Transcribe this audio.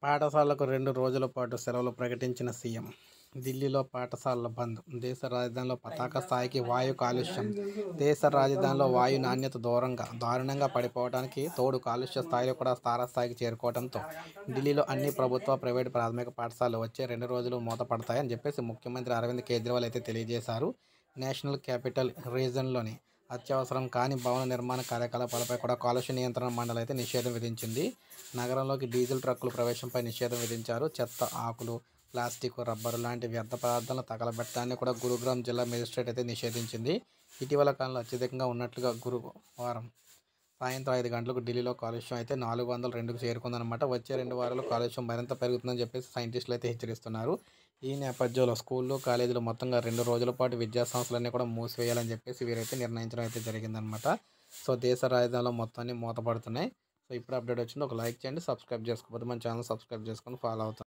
పాఠశాలకు రెండు రోజుల పాటు సెలవులు ప్రకటించిన సీఎం ఢిల్లీలో పాఠశాలల బంద్ దేశ రాజధానిలో పతాక స్థాయికి వాయు కాలుష్యం దేశ రాజధానిలో వాయు నాణ్యత దూరంగా దారుణంగా పడిపోవడానికి తోడు కాలుష్య స్థాయిలో కూడా తారస్థాయికి చేరుకోవడంతో ఢిల్లీలో అన్ని ప్రభుత్వ ప్రైవేటు ప్రాథమిక పాఠశాలలు వచ్చే రెండు రోజులు మూతపడతాయని చెప్పేసి ముఖ్యమంత్రి అరవింద్ కేజ్రీవాల్ అయితే తెలియజేశారు నేషనల్ క్యాపిటల్ రీజన్లోని అత్యవసరం కాని భవన నిర్మాణ కార్యకలాపాలపై కూడా కాలుష్య నియంత్రణ మండలి అయితే నిషేధం విధించింది నగరంలోకి డీజిల్ ట్రక్కుల ప్రవేశంపై నిషేధం విధించారు చెత్త ఆకులు ప్లాస్టిక్ రబ్బరు లాంటి వ్యర్థ పదార్థాలను తగలబెట్టడాన్ని కూడా గురుగ్రామ్ జిల్లా మేజిస్ట్రేట్ అయితే నిషేధించింది ఇటీవల కాలంలో అత్యధికంగా ఉన్నట్లుగా గురువారం సాయంత్రం ఐదు గంటలకు ఢిల్లీలో కాలుష్యం అయితే నాలుగు వందల రెండుకు చేరుకుందనమాట వచ్చే రెండు వారాలు కాలుష్యం మరింత పెరుగుతుందని చెప్పేసి సైంటిస్టులు అయితే హెచ్చరిస్తున్నారు ఈ నేపథ్యంలో స్కూళ్ళు కాలేజీలు మొత్తంగా రెండు రోజుల పాటు విద్యా సంస్థలన్నీ కూడా మూసివేయాలని చెప్పేసి వీరైతే నిర్ణయించడం అయితే జరిగిందనమాట సో దేశ రాజధానిలో మొత్తాన్ని మూతపడుతున్నాయి సో ఇప్పుడు అప్డేట్ వచ్చింది ఒక లైక్ చేయండి సబ్స్క్రైబ్ చేసుకోకపోతే మన ఛానల్ సబ్స్క్రైబ్ చేసుకొని ఫాలో అవుతాం